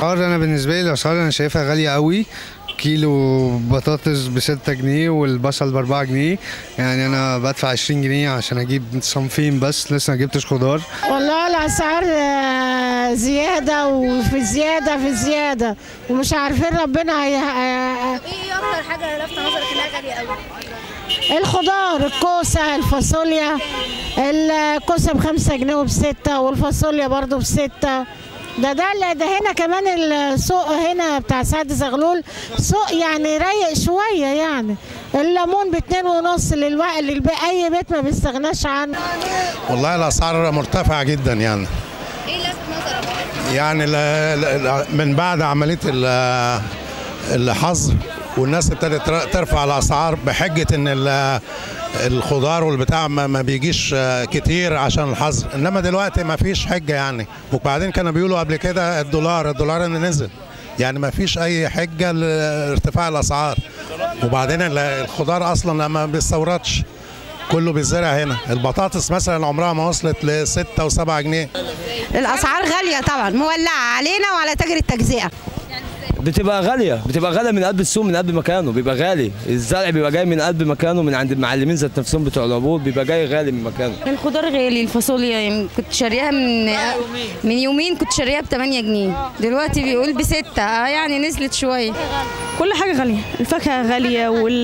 الاسعار انا بالنسبه لي الاسعار انا شايفها غاليه قوي كيلو بطاطس ب 6 جنيه والبصل ب 4 جنيه يعني انا بدفع 20 جنيه عشان اجيب صنفين بس لسه ما جبتش خضار والله الاسعار آه، زياده وفي زياده في زياده ومش عارفين ربنا هي آه، ايه اكتر حاجه لافته نظرك انها غاليه قوي الخضار الكوسه الفاصوليا الكوسه بخمسة جنيه وبستة والفاصوليا برضو بستة ده ده ده هنا كمان السوق هنا بتاع سعد زغلول سوق يعني رايق شويه يعني الليمون باتنين ونص للوقت اللي اي بيت ما بيستغناش عنه والله الاسعار مرتفعه جدا يعني ايه لافت نظرك يعني ل- ل- من بعد عمليه ال- الحظر والناس ابتدت تر- ترفع الاسعار بحجه ان ال- الخضار والبتاع ما ما بيجيش آه، كتير عشان الحظر انما دلوقتي ما فيش حجه يعني وبعدين كانوا بيقولوا قبل كده الدولار الدولار اللي نزل يعني ما فيش اي حجه لارتفاع الاسعار وبعدين ال- الخضار اصلا ما بيستوردش كله بيتزرع هنا البطاطس مثلا عمرها ما وصلت ل 6 و7 جنيه الاسعار غاليه طبعا مولعه علينا وعلى تاجر التجزئه بتبقى غاليه بتبقى غاليه من قلب السوق من قلب مكانه بيبقى غالي الزرع بيبقى جاي من قلب مكانه من عند المعلمين ذات نفسهم بتوع العبور بيبقى جاي غالي من مكانه الخضار غالي الفاصوليا يعني كنت شاريها من من يومين كنت شاريها ب 8 جنيه دلوقتي بيقول بستة آه يعني نزلت شويه كل حاجة غالية الفاكهة غالية وال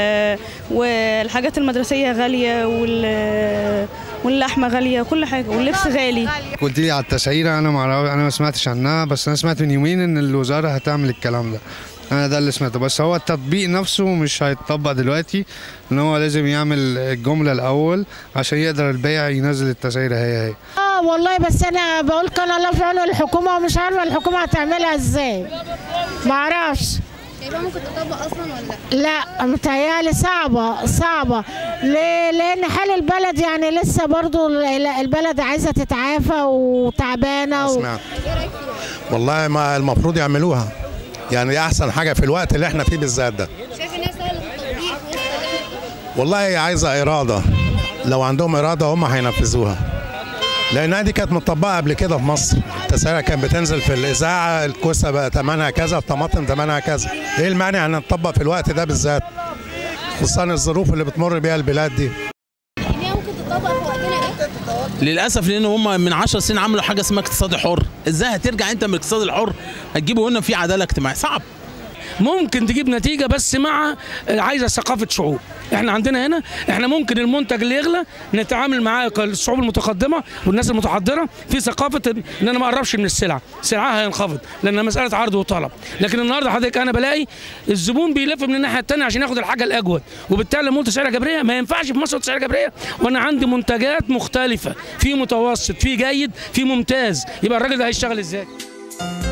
والحاجات المدرسية غالية وال واللحمة غالية كل حاجة واللبس غالي قلت لي على التسعيره انا ما انا ما سمعتش عنها بس انا سمعت من يومين ان الوزاره هتعمل الكلام ده انا ده اللي سمعته بس هو التطبيق نفسه مش هيتطبق دلوقتي ان هو لازم يعمل الجمله الاول عشان يقدر البيع ينزل التسعيره هي هي اه والله بس انا بقول كان الله في عون الحكومه ومش عارفه الحكومه هتعملها ازاي ما اعرفش شايفاها ممكن تطبق اصلا ولا لا لا متهيألي صعبة صعبة ليه؟ لأن حال البلد يعني لسه برضو ال- البلد عايزة تتعافى وتعبانة و... سمعت والله ما المفروض يعملوها يعني دي احسن حاجه في الوقت اللي احنا فيه بالذات ده شايف انها سهله التطبيق في وسط والله هي عايزه اراده لو عندهم اراده هم هينفذوها لانها دي كانت مطبقه قبل كده في مصر التسعيره كانت بتنزل في الاذاعه الكوسه بقى ثمنها كذا الطماطم ثمنها كذا ايه المانع ان نطبق في الوقت ده بالذات خصوصا الظروف اللي بتمر بيها البلاد دي ان هي ممكن تطبق في وقتنا ده للاسف لان هم من 10 سنين عملوا حاجه اسمها اقتصاد حر ازاي هترجع انت من الاقتصاد الحر هتجيبه هنا في عداله اجتماعيه صعب ممكن تجيب نتيجه بس مع عايزه ثقافه شعوب احنا عندنا هنا احنا ممكن المنتج اللي يغلى نتعامل معاه كالشعوب المتقدمه والناس المتحضره في ثقافه ان انا ما اقربش من السلعه سعرها هينخفض لان مساله عرض وطلب لكن النهارده حضرتك انا بلاقي الزبون بيلف من الناحيه الثانيه عشان ياخد الحاجه الاجود وبالتالي لما قلت سعر جبريه ما ينفعش في مصر سعر جبريه وانا عندي منتجات مختلفه في متوسط في جيد في ممتاز يبقى الراجل ده هيشتغل ازاي